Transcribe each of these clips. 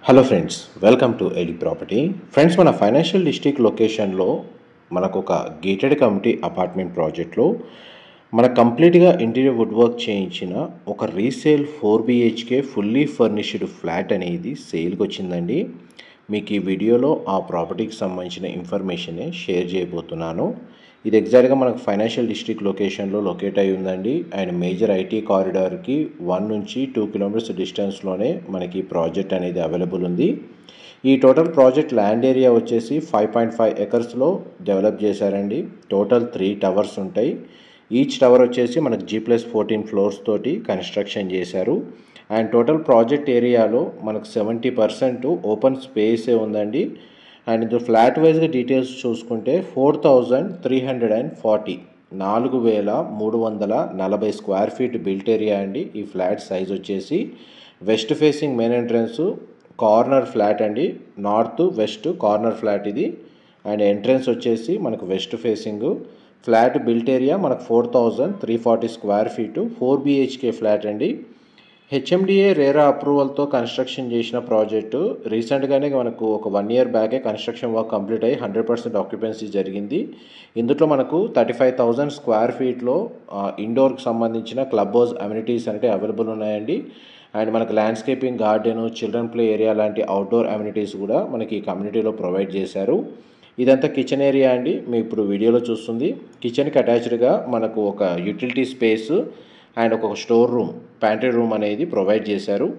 hello friends welcome to Eli property friends మన financial district లొకేషన్లో మనకు ఒక గేటెడ్ కమిటీ అపార్ట్మెంట్ ప్రాజెక్ట్లో మన కంప్లీట్గా ఇంటీరియర్ వుడ్ వర్క్ చేయించిన ఒక resale four BHK fully furnished flat అనేది సేల్కి వచ్చిందండి మీకు ఈ వీడియోలో ఆ ప్రాపర్టీకి సంబంధించిన ఇన్ఫర్మేషనే షేర్ చేయబోతున్నాను ఇది ఎగ్జాక్ట్గా మనకు ఫైనాన్షియల్ డిస్ట్రిక్ట్ లొకేషన్లో లొకేట్ అయి ఉందండి అండ్ మేజర్ ఐటీ కారిడార్కి వన్ నుంచి టూ కిలోమీటర్స్ డిస్టెన్స్లోనే మనకి ప్రాజెక్ట్ అనేది అవైలబుల్ ఉంది ఈ టోటల్ ప్రాజెక్ట్ ల్యాండ్ ఏరియా వచ్చేసి ఫైవ్ పాయింట్ ఫైవ్ ఎకర్స్లో డెవలప్ చేశారండి టోటల్ త్రీ టవర్స్ ఉంటాయి ఈచ్ టవర్ వచ్చేసి మనకు జీ ప్లస్ ఫోర్టీన్ ఫ్లోర్స్ తోటి కన్స్ట్రక్షన్ చేశారు అండ్ టోటల్ ప్రాజెక్ట్ ఏరియాలో మనకు సెవెంటీ పర్సెంట్ ఓపెన్ స్పేసే ఉందండి అండ్ ఇందులో ఫ్లాట్ వైజ్గా డీటెయిల్స్ చూసుకుంటే four thousand three hundred and forty నాలుగు వేల మూడు వందల నలభై స్క్వేర్ ఫీట్ బిల్ట్ ఏరియా అండి ఈ ఫ్లాట్ సైజ్ వచ్చేసి west facing main entrance corner flat అండి నార్త్ వెస్ట్ కార్నర్ ఫ్లాట్ ఇది అండ్ ఎంట్రన్స్ వచ్చేసి మనకు west facing flat built area మనకు four thousand three forty square feet four BHK flat అండి HMDA RERA అప్రూవల్తో కన్స్ట్రక్షన్ చేసిన project రీసెంట్గానే మనకు ఒక వన్ ఇయర్ బ్యాకే కన్స్ట్రక్షన్ వర్క్ కంప్లీట్ అయ్యి హండ్రెడ్ పర్సెంట్ ఆక్యుపెన్సీ జరిగింది ఇందులో మనకు థర్టీ ఫైవ్ థౌజండ్ స్క్వేర్ ఫీట్లో ఇండోర్కి సంబంధించిన క్లబ్ హౌస్ అమ్యూనిటీస్ అంటే అవైలబుల్ ఉన్నాయండి అండ్ మనకు landscaping garden children play area లాంటి అవుట్డోర్ అమ్యూనిటీస్ కూడా మనకి ఈ కమ్యూనిటీలో ప్రొవైడ్ చేశారు ఇదంతా కిచెన్ ఏరియా అండి మీ ఇప్పుడు వీడియోలో చూస్తుంది కిచెన్కి అటాచ్డ్గా మనకు ఒక యూటిలిటీ స్పేస్ అండ్ ఒక స్టోర్ రూమ్ ప్యాంట్రీ రూమ్ అనేది ప్రొవైడ్ చేశారు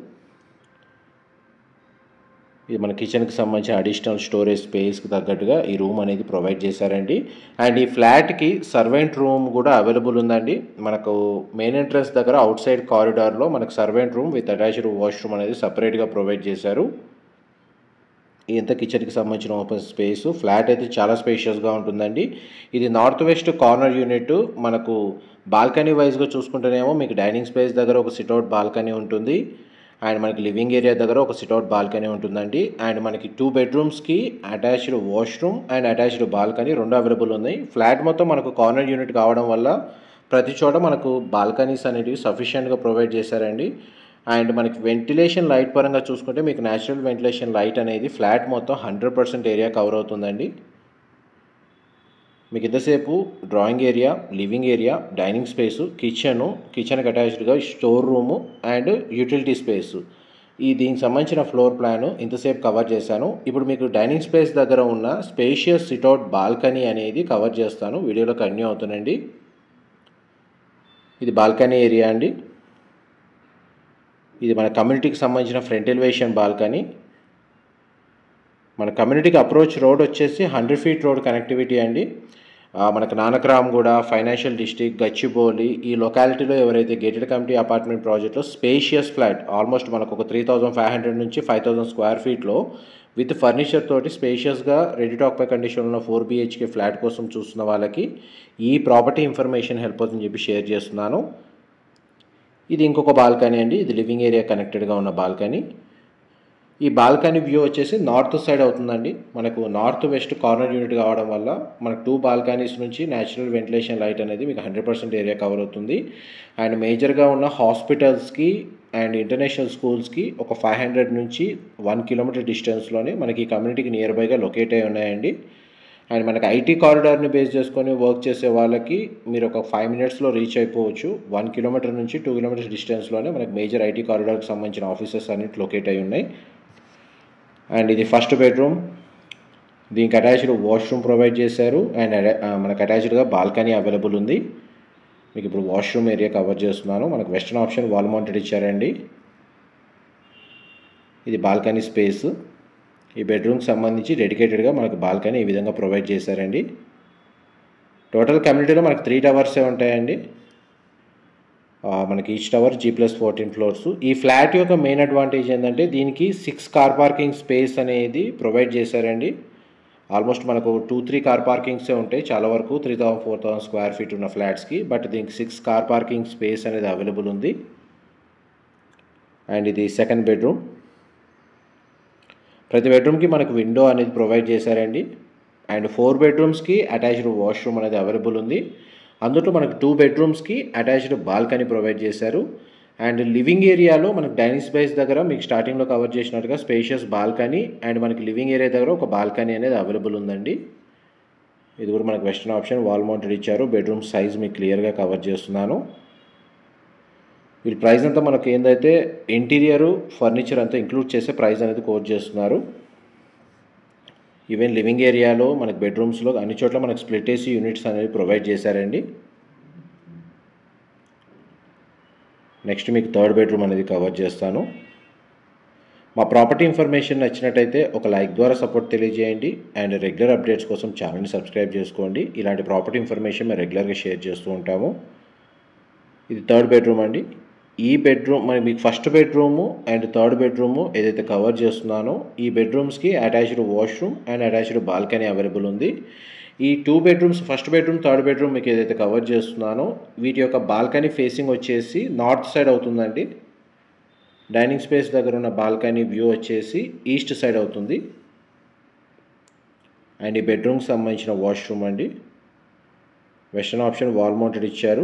ఇది మన కిచెన్కి సంబంధించిన అడిషనల్ స్టోరేజ్ స్పేస్కి తగ్గట్టుగా ఈ రూమ్ అనేది ప్రొవైడ్ చేశారండి అండ్ ఈ ఫ్లాట్కి సర్వెంట్ రూమ్ కూడా అవైలబుల్ ఉందండి మనకు మెయిన్ ఎంట్రన్స్ దగ్గర అవుట్ సైడ్ కారిడార్లో మనకు servant room with attached washroom అనేది సపరేట్గా ప్రొవైడ్ చేశారు ఇంత కిచెన్కి సంబంధించిన ఓపెన్ స్పేస్ ఫ్లాట్ అయితే చాలా స్పేషియస్గా ఉంటుందండి ఇది నార్త్ వెస్ట్ కార్నర్ యూనిట్ మనకు బాల్కనీ వైజ్గా చూసుకుంటేనేమో మీకు డైనింగ్ స్పేస్ దగ్గర ఒక సిట్అవుట్ బాల్కనీ ఉంటుంది అండ్ మనకి లివింగ్ ఏరియా దగ్గర ఒక సిట్అవుట్ బాల్కనీ ఉంటుందండి అండ్ మనకి టూ బెడ్రూమ్స్కి attached washroom and attached balcony రెండు అవైలబుల్ ఉన్నాయి ఫ్లాట్ మొత్తం మనకు కార్నర్ యూనిట్ కావడం వల్ల ప్రతి చోట మనకు బాల్కనీస్ అనేటివి సఫిషియెంట్గా ప్రొవైడ్ చేశారండి అండ్ మనకి వెంటిలేషన్ లైట్ పరంగా చూసుకుంటే మీకు న్యాచురల్ వెంటిలేషన్ లైట్ అనేది ఫ్లాట్ మొత్తం హండ్రెడ్ పర్సెంట్ ఏరియా కవర్ అవుతుందండి మీకు ఇంతసేపు drawing area living area dining space kitchen కిచెన్కి అటాచ్డ్గా store room and utility space ఈ దీనికి సంబంధించిన ఫ్లోర్ ప్లాన్ ఇంతసేపు కవర్ చేశాను ఇప్పుడు మీకు డైనింగ్ స్పేస్ దగ్గర ఉన్న స్పేషియస్ సిట్అవుట్ బాల్కనీ అనేది కవర్ చేస్తాను వీడియోలో కంటిన్యూ అవుతుందండి ఇది బాల్కనీ ఏరియా అండి ఇది మన కమ్యూనిటీకి సంబంధించిన ఫ్రంట్ ఎలివేషన్ బాల్కనీ మన కమ్యూనిటీకి అప్రోచ్ రోడ్ వచ్చేసి హండ్రెడ్ ఫీట్ రోడ్ కనెక్టివిటీ అండి మనకు నానక్రామ్గూడ ఫైనాన్షియల్ డిస్టిక్ గచ్చిబౌలి ఈ లొకాలిటీలో ఎవరైతే గేటెడ్ కమిటీ అపార్ట్మెంట్ ప్రాజెక్ట్లో స్పేషియస్ ఫ్లాట్ ఆల్మోస్ట్ మనకు ఒక త్రీ థౌజండ్ ఫైవ్ హండ్రెడ్ నుంచి ఫైవ్ థౌజండ్ స్క్వేర్ ఫీట్లో విత్ ఫర్నిచర్ తోటి స్పేషియస్గా రెడీ టాక్ పై కండిషన్ ఉన్న ఫోర్ బీహెచ్కే ఫ్లాట్ కోసం చూస్తున్న వాళ్ళకి ఈ ప్రాపర్టీ ఇన్ఫర్మేషన్ హెల్ప్ అవుతుందని చెప్పి షేర్ చేస్తున్నాను ఇది ఇంకొక బాల్కనీ అండి ఇది లివింగ్ ఏరియా కనెక్టెడ్గా ఉన్న బాల్కనీ ఈ బాల్కనీ వ్యూ వచ్చేసి నార్త్ సైడ్ అవుతుందండి మనకు నార్త్ వెస్ట్ కార్నర్ యూనిట్ కావడం వల్ల మనకు టూ బాల్కనీస్ నుంచి న్యాచురల్ వెంటిలేషన్ లైట్ అనేది మీకు హండ్రెడ్ పర్సెంట్ ఏరియా కవర్ అవుతుంది అండ్ మేజర్గా ఉన్న హాస్పిటల్స్కి అండ్ ఇంటర్నేషనల్ స్కూల్స్కి ఒక ఫైవ్ హండ్రెడ్ నుంచి వన్ కిలోమీటర్ డిస్టెన్స్లోనే మనకి ఈ కమ్యూనిటీకి నియర్ బైగా లొకేట్ అయి ఉన్నాయండి అండ్ మనకి ఐటీ కారిడార్ని బేస్ చేసుకొని వర్క్ చేసే వాళ్ళకి మీరు ఒక ఫైవ్ మినిట్స్లో రీచ్ అయిపోవచ్చు వన్ కిలోమీటర్ నుంచి టూ కిలోమీటర్స్ డిస్టెన్స్లోనే మనకి మేజర్ ఐటీ కారిడార్కి సంబంధించిన ఆఫీసెస్ అన్నిటి లొకేట్ అయి ఉన్నాయి అండ్ ఇది ఫస్ట్ బెడ్రూమ్ దీనికి అటాచ్డ్ వాష్రూమ్ ప్రొవైడ్ చేశారు అండ్ మనకు అటాచ్డ్గా బాల్కనీ అవైలబుల్ ఉంది మీకు ఇప్పుడు వాష్రూమ్ ఏరియా కవర్ చేస్తున్నాను మనకు వెస్టర్న్ ఆప్షన్ వాల్ మౌంటెడ్ ఇచ్చారండి ఇది బాల్కనీ స్పేస్ ఈ బెడ్రూమ్కి సంబంధించి డెడికేటెడ్గా మనకు బాల్కనీ ఈ విధంగా ప్రొవైడ్ చేశారండి టోటల్ కమ్యూనిటీలో మనకు త్రీ టవర్సే ఉంటాయండి మనకి each tower G plus fourteen floors ఈ ఫ్లాట్ యొక్క మెయిన్ అడ్వాంటేజ్ ఏంటంటే దీనికి సిక్స్ కార్ పార్కింగ్ స్పేస్ అనేది ప్రొవైడ్ చేశారండి ఆల్మోస్ట్ మనకు టూ త్రీ కార్ పార్కింగ్సే ఉంటాయి చాలా వరకు three thousand four thousand square feet ఉన్న ఫ్లాట్స్కి బట్ దీనికి సిక్స్ కార్ పార్కింగ్ స్పేస్ అనేది అవైలబుల్ ఉంది అండ్ ఇది సెకండ్ బెడ్రూమ్ ప్రతి బెడ్రూమ్కి మనకు విండో అనేది ప్రొవైడ్ చేశారండి అండ్ ఫోర్ బెడ్రూమ్స్కి అటాచ్డ్ వాష్రూమ్ అనేది అవైలబుల్ ఉంది అందులో మనకు టూ బెడ్రూమ్స్కి అటాచ్డ్ బాల్కనీ ప్రొవైడ్ చేశారు అండ్ లివింగ్ ఏరియాలో మనకి డైనింగ్ స్పేస్ దగ్గర మీకు స్టార్టింగ్లో కవర్ చేసినట్టుగా స్పేషియస్ బాల్కనీ అండ్ మనకి లివింగ్ ఏరియా దగ్గర ఒక బాల్కనీ అనేది అవైలబుల్ ఉందండి ఇది కూడా మనకి వెస్టర్న్ ఆప్షన్ వాల్ మౌంటెడ్ ఇచ్చారు బెడ్రూమ్ సైజ్ మీకు క్లియర్గా కవర్ చేస్తున్నాను వీళ్ళ ప్రైస్ అంతా మనకి ఏందైతే ఇంటీరియర్ ఫర్నిచర్ అంతా ఇంక్లూడ్ చేసే ప్రైస్ అనేది కోట్ చేస్తున్నారు ఈవెన్ లివింగ్ ఏరియాలో మనకి బెడ్రూమ్స్లో అన్ని చోట్ల మనకి స్ప్లిట్ ఏసీ యూనిట్స్ అనేవి ప్రొవైడ్ చేశారండి నెక్స్ట్ మీకు థర్డ్ బెడ్రూమ్ అనేది కవర్ చేస్తాను మా ప్రాపర్టీ ఇన్ఫర్మేషన్ నచ్చినట్టయితే ఒక లైక్ ద్వారా సపోర్ట్ తెలియజేయండి అండ్ రెగ్యులర్ అప్డేట్స్ కోసం ఛానల్ని సబ్స్క్రైబ్ చేసుకోండి ఇలాంటి ప్రాపర్టీ ఇన్ఫర్మేషన్ మేము రెగ్యులర్గా షేర్ చేస్తూ ఉంటాము ఇది థర్డ్ బెడ్రూమ్ అండి ఈ బెడ్రూమ్ మరి మీకు first bedroom and third bedroom ఏదైతే కవర్ చేస్తున్నానో ఈ బెడ్రూమ్స్కి attached washroom and attached balcony available ఉంది ఈ two bedrooms first bedroom third bedroom మీకు ఏదైతే కవర్ చేస్తున్నానో వీటి యొక్క బాల్కనీ ఫేసింగ్ వచ్చేసి నార్త్ సైడ్ అవుతుందండి డైనింగ్ స్పేస్ దగ్గర ఉన్న బాల్కనీ వ్యూ వచ్చేసి ఈస్ట్ సైడ్ అవుతుంది అండ్ ఈ బెడ్రూమ్కి సంబంధించిన వాష్రూమ్ అండి వెస్టర్న్ ఆప్షన్ వాల్ మౌంటెడ్ ఇచ్చారు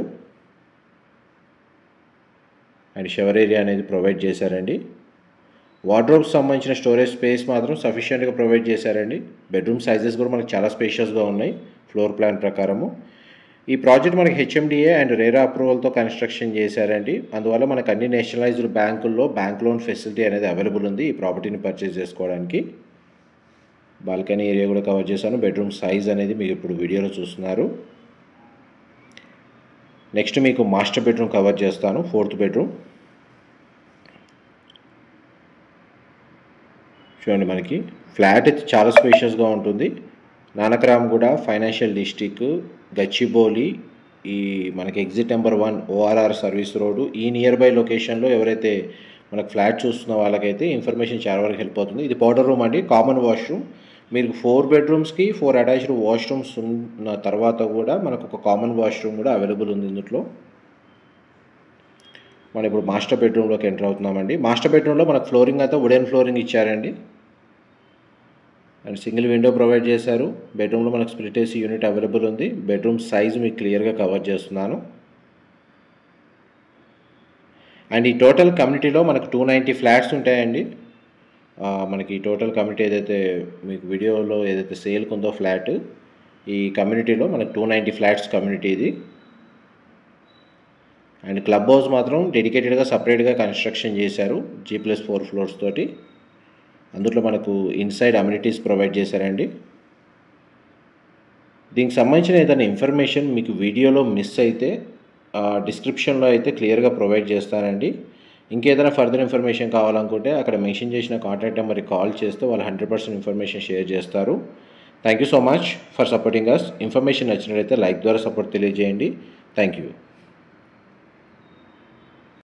అండ్ షవర్ ఏరియా అనేది ప్రొవైడ్ చేశారండి వార్డ్రోబ్స్ సంబంధించిన స్టోరేజ్ స్పేస్ మాత్రం సఫిషియెంట్గా ప్రొవైడ్ చేశారండి బెడ్రూమ్ సైజెస్ కూడా మనకి చాలా స్పేషియస్గా ఉన్నాయి ఫ్లోర్ ప్లాన్ ప్రకారము ఈ ప్రాజెక్ట్ మనకి హెచ్ఎండిఏ అండ్ రేరా అప్రూవల్తో కన్స్ట్రక్షన్ చేశారండి అందువల్ల మనకు అన్ని నేషనలైజ్డ్ బ్యాంకుల్లో బ్యాంక్ లోన్ ఫెసిలిటీ అనేది అవైలబుల్ ఉంది ఈ ప్రాపర్టీని పర్చేస్ చేసుకోవడానికి బాల్కనీ ఏరియా కూడా కవర్ చేశాను బెడ్రూమ్ సైజ్ అనేది మీకు ఇప్పుడు వీడియోలో చూస్తున్నారు నెక్స్ట్ మీకు మాస్టర్ బెడ్రూమ్ కవర్ చేస్తాను ఫోర్త్ బెడ్రూమ్ చూడండి మనకి ఫ్లాట్ అయితే చాలా స్పేషియస్గా ఉంటుంది నానక్రామ్ కూడా ఫైనాన్షియల్ డిస్టిక్ గచ్చిబౌలి ఈ మనకి exit number one ORR service road ఈ నియర్ బై లొకేషన్లో ఎవరైతే మనకు ఫ్లాట్ చూస్తున్న వాళ్ళకైతే ఇన్ఫర్మేషన్ చాలా వరకు హెల్ప్ అవుతుంది ఇది పౌడర్ రూమ్ అండి కామన్ వాష్రూమ్ మీరు ఫోర్ బెడ్రూమ్స్కి ఫోర్ అటాచ్డ్ వాష్రూమ్స్ ఉన్న తర్వాత కూడా మనకు ఒక కామన్ వాష్రూమ్ కూడా అవైలబుల్ ఉంది ఇందులో మనం ఇప్పుడు మాస్టర్ బెడ్రూమ్లోకి ఎంటర్ అవుతున్నామండి మాస్టర్ బెడ్రూమ్లో మనకు ఫ్లోరింగ్ అయితే వుడెన్ ఫ్లోరింగ్ ఇచ్చారండి అండ్ సింగిల్ విండో ప్రొవైడ్ చేశారు బెడ్రూమ్లో మనకు స్ప్లిట్ ఏసీ యూనిట్ అవైలబుల్ ఉంది బెడ్రూమ్ సైజ్ మీకు క్లియర్గా కవర్ చేస్తున్నాను అండ్ ఈ టోటల్ కమ్యూనిటీలో మనకు టూ నైంటీ ఫ్లాట్స్ ఉంటాయండి మనకి టోటల్ కమ్యూనిటీ ఏదైతే మీకు వీడియోలో ఏదైతే సేల్కి ఉందో ఫ్లాట్ ఈ కమ్యూనిటీలో మనకు టూ నైంటీ ఫ్లాట్స్ కమ్యూనిటీ ఇది అండ్ క్లబ్ హౌస్ మాత్రం డెడికేటెడ్గా సపరేట్గా కన్స్ట్రక్షన్ చేశారు జీ ప్లస్ ఫోర్ ఫ్లోర్స్ తోటి అందులో మనకు ఇన్సైడ్ అమ్యూనిటీస్ ప్రొవైడ్ చేశారండి దీనికి సంబంధించిన ఏదైనా ఇన్ఫర్మేషన్ మీకు వీడియోలో మిస్ అయితే డిస్క్రిప్షన్లో అయితే క్లియర్గా ప్రొవైడ్ చేస్తానండి ఇంకేదైనా ఫర్దర్ ఇన్ఫర్మేషన్ కావాలనుకుంటే అక్కడ మెన్షన్ చేసిన కాంటాక్ట్ నెంబర్కి కాల్ చేస్తే వాళ్ళు హండ్రెడ్ పర్సెంట్ ఇన్ఫర్మేషన్ షేర్ చేస్తారు thank you so much for supporting us information నచ్చినట్లయితే లైక్ ద్వారా సపోర్ట్ తెలియజేయండి థ్యాంక్ యూ